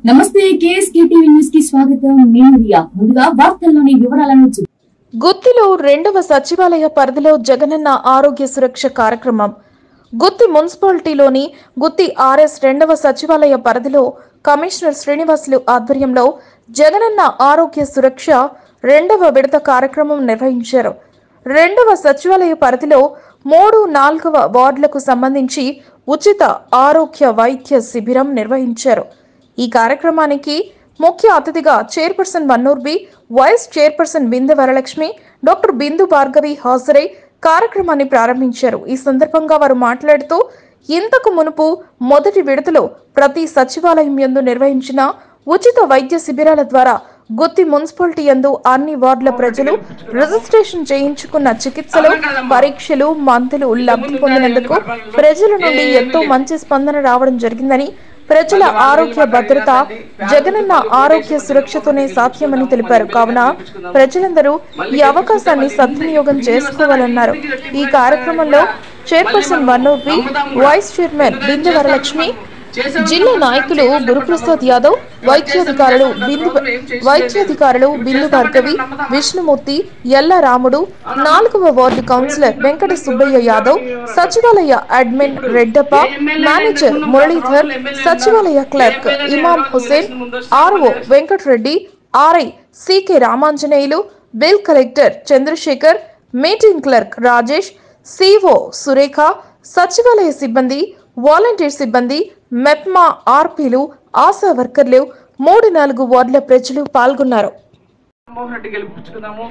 నమస్తే KSK TV news కి స్వాగతం నేను రియా ముందుగా వార్తల్లోని వివరాలను చూ గుత్తిలో రెండవ సచివాలయ పరిధిలో జగనన్న ఆరోగ్య సురక్ష కార్యక్రమం గుత్తి మున్సిపాలిటీలోని గుత్తి ఆర్ఎస్ రెండవ సచివాలయ పరిధిలో కమిషనర్ శ్రీనివాసులు ఆధ్వర్యంలో జగనన్న ఆరోగ్య సురక్ష రెండవ విడత కార్యక్రమం నిర్వహించారు రెండవ సచివాలయ పరిధిలో మూడు నాలుగవ వార్డులకు సంబంధించి ఉచిత ఆరోగ్య వైద్య శిబిరం నిర్వహించారు ఈ కార్యక్రమానికి ముఖ్య అతిథిగా chairperson Mannur B vice chairperson Bindu Varalakshmi doctor Bindu Bhargavi హాజరై కార్యక్రమాన్ని ప్రారంభించారు ఈ సందర్భంగా వారు మాట్లాడుతూ ఇంతకు మునుపు మొదటి విడతలో ప్రతి సచివాలయం యందు నిర్వహించిన ఉచిత వైద్య శిబిరాల ద్వారా గుత్తి మున్సిపాలిటీ యందు అన్ని వార్డుల ప్రజలు రిజిస్ట్రేషన్ చేయించుకున్న చికిత్సలు పరీక్షలు మందులు లబ్ధి పొందినందుకు ప్రజల నుండి ఎంతో మంచి స్పందన రావడం జరిగిందని ప్రజల ఆరోగ్య భద్రత జగనన్న ఆరోగ్య సురక్షతోనే సాధ్యమని తెలిపారు కావున ప్రజలందరూ ఈ అవకాశాన్ని సద్వినియోగం చేసుకోవాలన్నారు ఈ కార్యక్రమంలో చైర్పర్సన్ వన్నూర్వి వైస్ చైర్మన్ బిందు వరలక్ష్మి జిల్లా నాయకులు గురుప్రసాద్ యాదవ్ వైద్యాధికారులు బిందు వైద్యాధికారులు బిందు భార్గవి విష్ణుమూర్తి ఎల్ల రాముడు నాలుగవ వార్డు కౌన్సిలర్ వెంకట సుబ్బయ్య యాదవ్ సచివాలయ అడ్మిన్ రెడ్డప్ప మేనేజర్ మురళీధర్ సచివాలయ clerk Imam Hussain RO Venkatareddy RI CK Ramanjaneyulu bill collector Chandrasekhar meeting clerk Rajesh CO Surekha సచివాలయ సిబ్బంది వాలంటీర్ సిబ్బంది మెప్మా ఆర్పీలు ఆశా వర్కర్లు మూడు నాలుగు వార్డుల ప్రజలు పాల్గొన్నారు జగన్మోహన్ రెడ్డి గెలిపించుకుందాము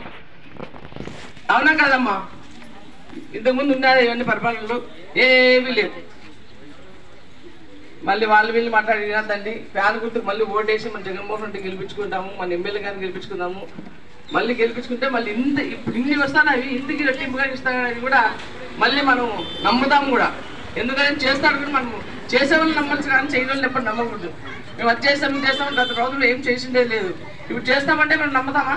అవునా కదమ్మా ఇంతకుముందు ఉన్నది ఇవన్నీ పరిపాలనలు ఏమీ లేదు మళ్ళీ వాళ్ళు వీళ్ళు మాట్లాడినండి ఫ్యాన్ గుర్తుకు మళ్ళీ ఓటేసి మన జగన్మోహన్ రెడ్డి గెలిపించుకుంటాము మన ఎమ్మెల్యే గారిని గెలిపించుకుందాము మళ్ళీ గెలిపించుకుంటే మళ్ళీ ఇంత ఇప్పుడు ఇన్ని వస్తానవి ఇంటికి రెట్టింపుగా ఇస్తానని కూడా మళ్ళీ మనం నమ్ముతాం కూడా ఎందుకంటే చేస్తాడు కూడా మనం చేసేవాళ్ళు నమ్మచ్చు కానీ చేయని వాళ్ళు ఎప్పుడు నమ్మకూడదు మేము అది చేస్తాం ఇది చేస్తాం గత రోజులు ఏం చేసిందే లేదు ఇప్పుడు చేస్తామంటే మేము నమ్ముతామా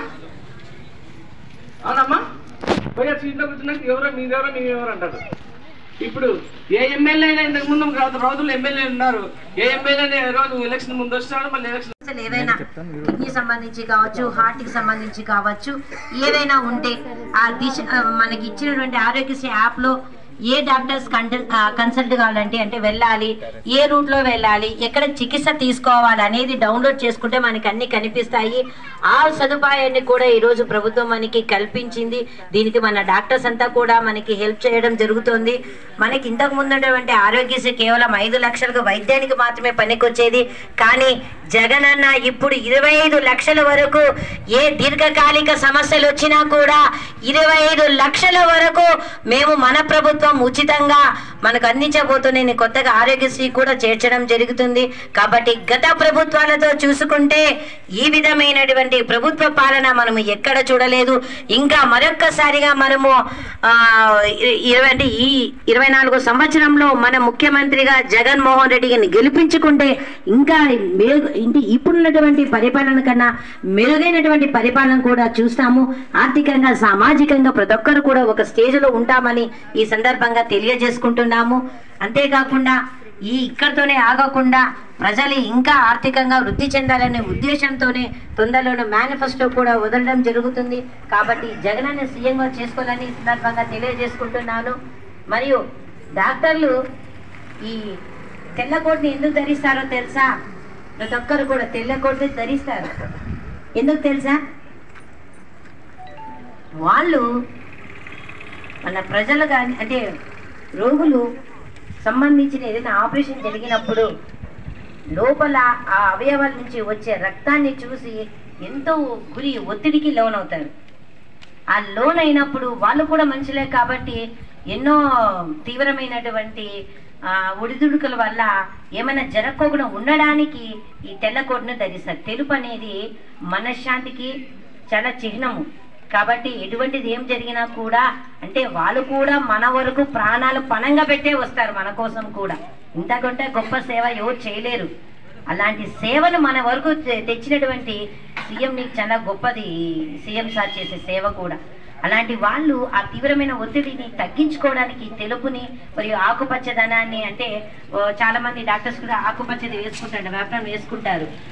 అవునమ్మా పోయి సీట్లో కూర్చున్నాక ఎవరో మీరెవరో మీరెవరో అంటారు ఇప్పుడు ఏ ఎమ్మెల్యే అయినా ఇంతకు ముందు గత రోజులు ఎమ్మెల్యే ఉన్నారు ఏ ఎమ్మెల్యే రోజు ఎలక్షన్ ముందు వస్తున్నాడు మళ్ళీ ఎలక్షన్ సమస్యలు ఏవైనా కిడ్నీ సంబంధించి కావచ్చు హార్ట్ కి సంబంధించి కావచ్చు ఏదైనా ఉంటే ఆ దిశ ఆ, మనకి ఇచ్చినటువంటి ఆరోగ్యశ్రీ యాప్ లో ఏ డాక్టర్స్ కన్సల్ట్ కావాలంటే అంటే వెళ్ళాలి ఏ రూట్ లో వెళ్ళాలి ఎక్కడ చికిత్స తీసుకోవాలి అనేది డౌన్లోడ్ చేసుకుంటే మనకి అన్ని కనిపిస్తాయి ఆ సదుపాయాన్ని కూడా ఈ రోజు ప్రభుత్వం మనకి కల్పించింది దీనికి మన డాక్టర్స్ అంతా కూడా మనకి హెల్ప్ చేయడం జరుగుతుంది మనకి ఇంతకు ముందున్నటువంటి ఆరోగ్యశ్రీ కేవలం ఐదు లక్షలకు వైద్యానికి మాత్రమే పనికొచ్చేది కానీ జగనన్న ఇప్పుడు ఇరవై ఐదు లక్షల వరకు ఏ దీర్ఘకాలిక సమస్యలు వచ్చినా కూడా ఇరవై ఐదు లక్షల వరకు మేము మన ప్రభుత్వం ఉచితంగా మనకు అందించబోతున్నాయి కొత్తగా ఆరోగ్యశ్రీ కూడా చేర్చడం జరుగుతుంది కాబట్టి గత ప్రభుత్వాలతో చూసుకుంటే ఈ విధమైనటువంటి ప్రభుత్వ పాలన మనము ఎక్కడ చూడలేదు ఇంకా మరొక్కసారిగా మనము ఆ, ఇ- ఇరవై అంటే ఈ ఇరవై నాలుగో సంవత్సరంలో మన ముఖ్యమంత్రిగా జగన్మోహన్ రెడ్డి గారిని గెలిపించుకుంటే ఇంకా మెరుగు ఇంటి ఇప్పుడున్నటువంటి పరిపాలన కన్నా మెరుగైనటువంటి పరిపాలన కూడా చూస్తాము ఆర్థికంగా సామాజికంగా ప్రతి ఒక్కరు కూడా ఒక స్టేజ్లో ఉంటామని ఈ సందర్భంగా తెలియజేసుకుంటున్నాము అంతేకాకుండా ఈ ఇక్కడితోనే ఆగకుండా ప్రజలు ఇంకా ఆర్థికంగా వృద్ధి చెందాలనే ఉద్దేశంతోనే తొందరలోనే మేనిఫెస్టో కూడా వదలడం జరుగుతుంది కాబట్టి జగనన్న సీఎంగా చేసుకోవాలని ఈ సందర్భంగా తెలియజేసుకుంటున్నాను మరియు డాక్టర్లు ఈ తెల్లకోట్ని ఎందుకు ధరిస్తారో తెలుసా ప్రతి ఒక్కరు కూడా తెల్లకోట్ని ధరిస్తారు ఎందుకు తెలుసా వాళ్ళు మన ప్రజలు కానీ అంటే రోగులు సంబంధించిన ఏదైనా ఆపరేషన్ జరిగినప్పుడు లోపల ఆ అవయవాల నుంచి వచ్చే రక్తాన్ని చూసి ఎంతో గురి ఒత్తిడికి లోనవుతారు ఆ లోన్ అయినప్పుడు వాళ్ళు కూడా మనుషులే కాబట్టి ఎన్నో తీవ్రమైనటువంటి ఆ, ఒడిదుడుకుల వల్ల ఏమైనా జరగకుండా ఉండడానికి ఈ తెల్ల కోట్ను ధరిస్తారు తెలుపు అనేది మనశ్శాంతికి చాలా చిహ్నము కాబట్టి ఎటువంటిది ఏం జరిగినా కూడా అంటే వాళ్ళు కూడా మన వరకు ప్రాణాలు పణంగా పెట్టే వస్తారు మన కోసం కూడా ఇంతకంటే గొప్ప సేవ ఎవరు చేయలేరు అలాంటి సేవను మన వరకు తె- తెచ్చినటువంటి సీఎం నీకు చాలా గొప్పది సీఎం సార్ చేసే సేవ కూడా అలాంటి వాళ్ళు ఆ తీవ్రమైన ఒత్తిడిని తగ్గించుకోవడానికి తెలుపుని మరియు ఆకుపచ్చదనాన్ని అంటే ఓ, చాలా మంది డాక్టర్స్ కూడా ఆకుపచ్చది వేసుకుంటారు వేపనం వేసుకుంటారు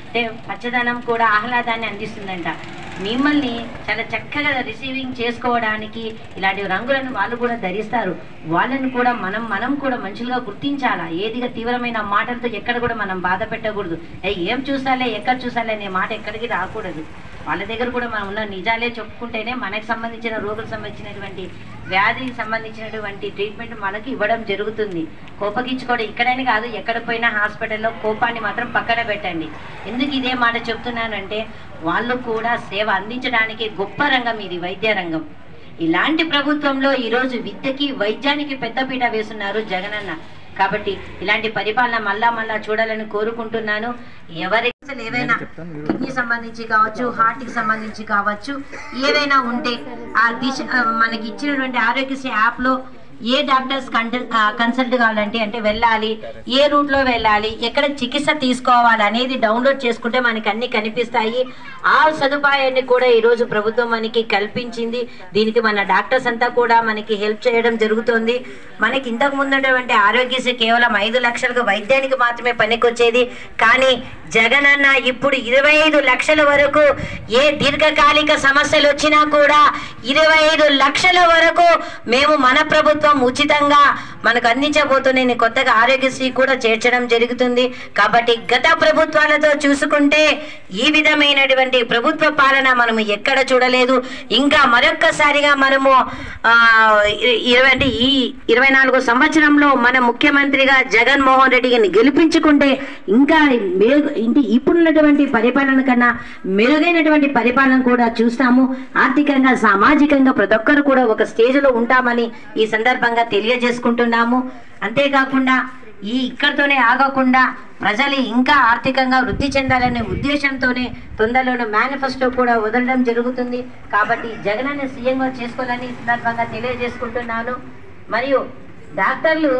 అంటే పచ్చదనం కూడా ఆహ్లాదాన్ని అందిస్తుందంట మిమ్మల్ని చాలా చక్కగా రిసీవింగ్ చేసుకోవడానికి ఇలాంటి రంగులను వాళ్ళు కూడా ధరిస్తారు వాళ్ళని కూడా మనం మనం కూడా మనుషులుగా గుర్తించాలా ఏదిగా తీవ్రమైన మాటలతో ఎక్కడ కూడా మనం బాధ పెట్టకూడదు "ఏయ్, ఏం చూసాలే ఎక్కడ చూసాలే అనే మాట ఎక్కడికి రాకూడదు వాళ్ళ దగ్గర కూడా మనం ఉన్న నిజాలే చెప్పుకుంటేనే మనకు సంబంధించిన రోగులకు సంబంధించినటువంటి వ్యాధికి సంబంధించినటువంటి ట్రీట్మెంట్ మనకి ఇవ్వడం జరుగుతుంది కోపగించుకోవడం ఇక్కడని కాదు ఎక్కడ పోయినా హాస్పిటల్లో కోపాన్ని మాత్రం పక్కన పెట్టండి ఎందుకు ఇదే మాట చెప్తున్నానంటే వాళ్ళు కూడా సేవ అందించడానికి గొప్ప రంగం ఇది వైద్య రంగం ఇలాంటి ప్రభుత్వంలో ఈరోజు విద్యకి వైద్యానికి పెద్దపీట వేస్తున్నారు జగనన్న కాబట్టి ఇలాంటి పరిపాలన మళ్ళా మళ్ళా చూడాలని కోరుకుంటున్నాను ఎవరి అసలు ఏదైనా కిడ్నీ సంబంధించి కావచ్చు హార్ట్ కి సంబంధించి కావచ్చు ఏదైనా ఉంటే ఆ దిశ ఆ, మనకి ఇచ్చినటువంటి ఆరోగ్యశ్రీ యాప్ లో ఏ డాక్టర్స్ కన్సల్ట్ కావాలంటే అంటే వెళ్ళాలి ఏ రూట్ లో వెళ్ళాలి ఎక్కడ చికిత్స తీసుకోవాలి అనేది డౌన్లోడ్ చేసుకుంటే మనకి అన్ని కనిపిస్తాయి ఆ సదుపాయాన్ని కూడా ఈ రోజు ప్రభుత్వం మనకి కల్పించింది దీనికి మన డాక్టర్స్ అంతా కూడా మనకి హెల్ప్ చేయడం జరుగుతుంది మనకి ఇంతకు ముందున్నటువంటి ఆరోగ్యశ్రీ కేవలం ఐదు లక్షలకు వైద్యానికి మాత్రమే పనికొచ్చేది కానీ జగనన్న ఇప్పుడు ఇరవై ఐదు లక్షల వరకు ఏ దీర్ఘకాలిక సమస్యలు వచ్చినా కూడా ఇరవై ఐదు లక్షల వరకు మేము మన ప్రభుత్వం ఉచితంగా మనకు అందించబోతున్న కొత్తగా ఆరోగ్యశ్రీ కూడా చేర్చడం జరుగుతుంది కాబట్టి గత ప్రభుత్వాలతో చూసుకుంటే ఈ విధమైనటువంటి ప్రభుత్వ పాలన మనము ఎక్కడ చూడలేదు ఇంకా మరొక్కసారిగా మనము ఆ, ఇ- ఇరవై అంటే ఈ ఇరవై నాలుగో సంవత్సరంలో మన ముఖ్యమంత్రిగా జగన్మోహన్ రెడ్డి గారిని గెలిపించుకుంటే ఇంకా మెరుగు ఇంటి ఇప్పుడున్నటువంటి పరిపాలన కన్నా మెరుగైనటువంటి పరిపాలన కూడా చూస్తాము ఆర్థికంగా సామాజికంగా ప్రతి ఒక్కరు కూడా ఒక స్టేజ్లో ఉంటామని ఈ సందర్భంగా తెలియజేసుకుంటున్నాము అంతేకాకుండా ఈ ఇక్కడితోనే ఆగకుండా ప్రజలు ఇంకా ఆర్థికంగా వృద్ధి చెందాలనే ఉద్దేశంతోనే తొందరలోనే మేనిఫెస్టో కూడా వదలడం జరుగుతుంది కాబట్టి జగనన్న సీఎంగా చేసుకోవాలని ఈ సందర్భంగా తెలియజేసుకుంటున్నాను మరియు డాక్టర్లు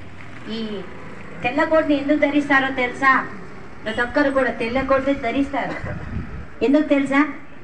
ఈ తెల్ల కోట్ని ఎందుకు ధరిస్తారో తెలుసా ప్రతి ఒక్కరు కూడా తెల్ల కోట్ని ధరిస్తారు ఎందుకు తెలుసా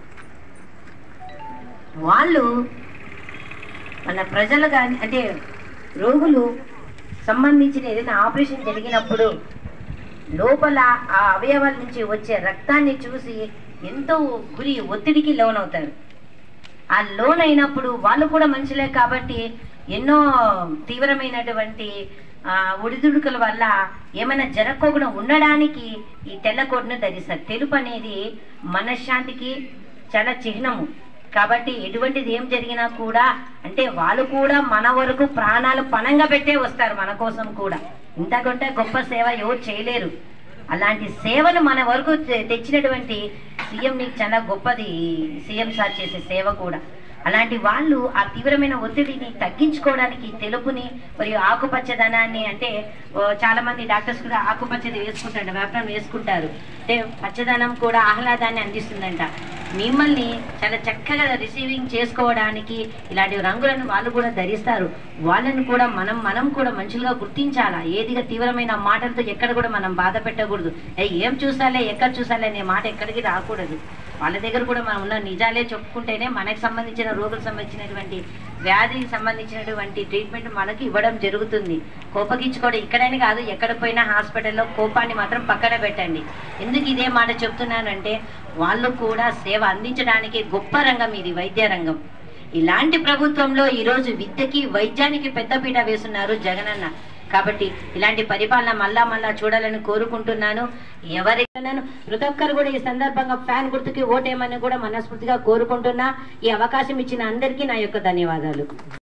వాళ్ళు మన ప్రజలు కానీ అంటే రోగులు సంబంధించిన ఏదైనా ఆపరేషన్ జరిగినప్పుడు లోపల ఆ అవయవాల నుంచి వచ్చే రక్తాన్ని చూసి ఎంతో గురి ఒత్తిడికి లోనవుతారు ఆ లోన్ అయినప్పుడు వాళ్ళు కూడా మనుషులే కాబట్టి ఎన్నో తీవ్రమైనటువంటి ఆ, ఒడిదుడుకుల వల్ల ఏమైనా జరగకుండా ఉండడానికి ఈ తెల్ల కోట్ను ధరిస్తారు తెలుపు అనేది మనశ్శాంతికి చాలా చిహ్నము కాబట్టి ఎటువంటిది ఏం జరిగినా కూడా అంటే వాళ్ళు కూడా మన వరకు ప్రాణాలు పణంగా పెట్టే వస్తారు మన కోసం కూడా ఇంతకంటే గొప్ప సేవ ఎవరు చేయలేరు అలాంటి సేవను మన వరకు తె- తెచ్చినటువంటి సీఎం నీకు చాలా గొప్పది సీఎం సార్ చేసే సేవ కూడా అలాంటి వాళ్ళు ఆ తీవ్రమైన ఒత్తిడిని తగ్గించుకోవడానికి తెలుపుని మరియు ఆకుపచ్చదనాన్ని అంటే ఓ, చాలా మంది డాక్టర్స్ కూడా ఆకుపచ్చది వేసుకుంటారు వేపనం వేసుకుంటారు అంటే పచ్చదనం కూడా ఆహ్లాదాన్ని అందిస్తుందంట మిమ్మల్ని చాలా చక్కగా రిసీవింగ్ చేసుకోవడానికి ఇలాంటి రంగులను వాళ్ళు కూడా ధరిస్తారు వాళ్ళని కూడా మనం మనం కూడా మనుషులుగా గుర్తించాలా ఏదిగా తీవ్రమైన మాటలతో ఎక్కడ కూడా మనం బాధ పెట్టకూడదు "ఏయ్, ఏం చూసాలే ఎక్కడ చూసాలే అనే మాట ఎక్కడికి రాకూడదు వాళ్ళ దగ్గర కూడా మనం ఉన్న నిజాలే చెప్పుకుంటేనే మనకు సంబంధించిన రోగులకు సంబంధించినటువంటి వ్యాధికి సంబంధించినటువంటి ట్రీట్మెంట్ మనకి ఇవ్వడం జరుగుతుంది కోపగించుకోవడం ఇక్కడని కాదు ఎక్కడ పోయినా హాస్పిటల్లో కోపాన్ని మాత్రం పక్కన పెట్టండి ఎందుకు ఇదే మాట చెప్తున్నానంటే వాళ్ళు కూడా సేవ అందించడానికి గొప్ప రంగం ఇది వైద్య రంగం ఇలాంటి ప్రభుత్వంలో ఈరోజు విద్యకి వైద్యానికి పెద్దపీట వేస్తున్నారు జగనన్న కాబట్టి ఇలాంటి పరిపాలన మళ్ళా మళ్ళా చూడాలని కోరుకుంటున్నాను ఎవరైనా ప్రతి ఒక్కరు కూడా ఈ సందర్భంగా ఫ్యాన్ గుర్తుకి ఓటేయమని కూడా మనస్ఫూర్తిగా కోరుకుంటున్నా ఈ అవకాశం ఇచ్చిన అందరికీ నా యొక్క ధన్యవాదాలు